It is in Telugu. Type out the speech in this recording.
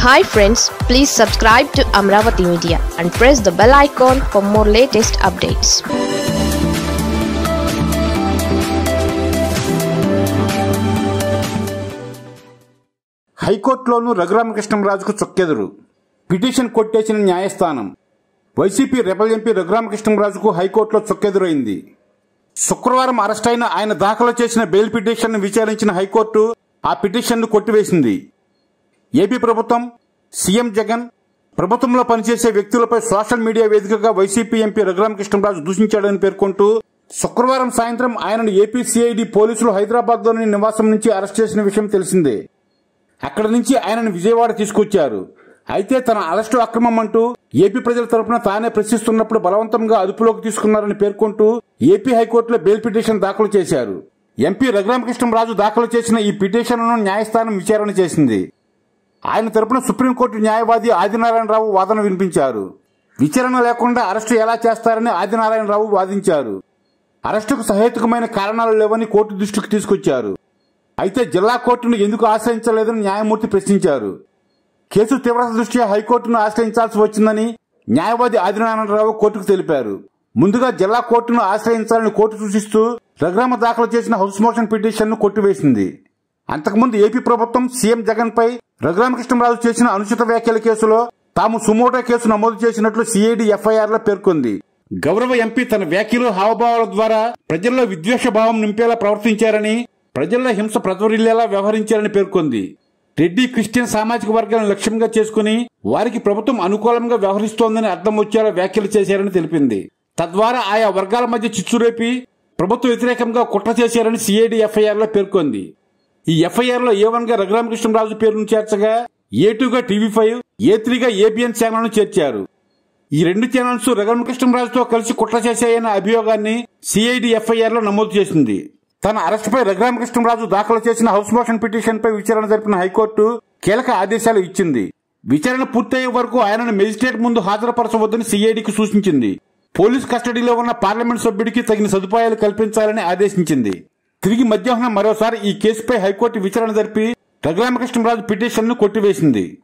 hi friends please subscribe to Amaravati media and press the bell icon for more latest updates హైకోర్టులోనూ రఘురామకృష్ణంరాజుకు చొక్కెదురు పిటిషన్ కొట్టేసిన న్యాయస్థానం వైసీపీ రెబల్ ఎంపీ రఘురామకృష్ణంరాజుకు హైకోర్టులో చొక్కెదురైంది శుక్రవారం అరెస్టైన ఆయన దాఖలు చేసిన బెయిల్ పిటిషన్ను విచారించిన హైకోర్టు ఆ పిటిషన్ను కొట్టివేసింది ఏపీ ప్రభుత్వం సీఎం జగన్ ప్రభుత్వంలో పనిచేసే వ్యక్తులపై సోషల్ మీడియా వేదికగా వైసీపీ ఎంపీ రఘురామకృష్ణంరాజు దూషించాడని పేర్కొంటూ శుక్రవారం సాయంత్రం ఆయనను ఏపీ సిఐడి పోలీసులు హైదరాబాద్లోని నివాసం నుంచి అరెస్ట్ చేసిన విషయం తెలిసిందే అక్కడి నుంచి ఆయనను విజయవాడ తీసుకొచ్చారు అయితే తన అరెస్టు అక్రమం అంటూ ఏపీ ప్రజల తరపున తానే ప్రశ్నిస్తున్నప్పుడు బలవంతంగా అదుపులోకి తీసుకున్నారని పేర్కొంటూ ఏపీ హైకోర్టులో బెయిల్ పిటిషన్ దాఖలు చేశారు ఎంపీ రఘురామకృష్ణంరాజు దాఖలు చేసిన ఈ పిటిషన్ను న్యాయస్థానం విచారణ చేసింది ఆయన తరపున సుప్రీంకోర్టు న్యాయవాది ఆదినారాయణరావు వాదన వినిపించారు విచారణ లేకుండా అరెస్టు ఎలా చేస్తారని ఆదినారాయణరావు వాదించారు అరెస్టుకు సహేతుకమైన కారణాలు లేవని కోర్టు దృష్టికి తీసుకొచ్చారు అయితే జిల్లా కోర్టును ఎందుకు ఆశ్రయించలేదని న్యాయమూర్తి ప్రశ్నించారు కేసు తీవ్రత దృష్ట్యా హైకోర్టును ఆశ్రయించాల్సి వచ్చిందని న్యాయవాది ఆదినారాయణరావు కోర్టుకు తెలిపారు ముందుగా జిల్లా కోర్టును ఆశ్రయించాలని కోర్టు సూచిస్తూ రఘురామ దాఖలు చేసిన హౌస్ మోషన్ పిటిషన్ను కొట్టివేసింది అంతకుముందు ఏపీ ప్రభుత్వం సీఎం జగన్ పై రఘురామకృష్ణరాజు చేసిన అనుచిత వ్యాఖ్యల కేసులో తాము సుమోటో కేసు నమోదు చేసినట్లు సిఐడి ఎఫ్ఐఆర్ లో పేర్కొంది గౌరవ ఎంపీ తన వ్యాఖ్యలు హావభావాల ద్వారా ప్రజల్లో విద్వేష భావం నింపేలా ప్రవర్తించారని ప్రజల్లో హింస ప్రజ్వరిల్లేలా వ్యవహరించారని పేర్కొంది రెడ్డి క్రిస్టియన్ సామాజిక వర్గాలను లక్ష్యంగా చేసుకుని వారికి ప్రభుత్వం అనుకూలంగా వ్యవహరిస్తోందని అర్థం వచ్చేలా వ్యాఖ్యలు చేశారని తెలిపింది తద్వారా ఆయా వర్గాల మధ్య చిచ్చురేపి ప్రభుత్వ వ్యతిరేకంగా కుట్ర చేశారని సిఐడి ఎఫ్ఐఆర్ లో పేర్కొంది ఈ ఎఫ్ఐఆర్ లో ఏ వన్ గా రఘురామకృష్ణరాజు పేరును చేర్చగా ఏ టూగా టీవీ ఫైవ్ ఏ త్రీగా ఏబిఎన్ ఛానల్ ను చేర్చారు ఈ రెండు ఛానల్స్ రఘురామకృష్ణరాజుతో కలిసి కుట్ర చేశాయన్న అభియోగాన్ని సిఐడి ఎఫ్ఐఆర్ లో నమోదు చేసింది తన అరెస్టుపై రఘురామకృష్ణరాజు దాఖలు చేసిన హౌస్ మోషన్ పిటిషన్ పై విచారణ జరిపిన హైకోర్టు కీలక ఆదేశాలు ఇచ్చింది విచారణ పూర్తయ్యే వరకు ఆయనను మెజిస్ట్రేట్ ముందు హాజరుపరచవద్దని సిఐడికి సూచించింది పోలీస్ కస్టడీలో ఉన్న పార్లమెంట్ సభ్యుడికి తగిన సదుపాయాలు కల్పించాలని ఆదేశించింది తిరిగి మధ్యాహ్నం మరోసారి ఈ కేసుపై హైకోర్టు విచారణ జరిపి రఘురామకృష్ణరాజు పిటిషన్ను కొట్టివేసింది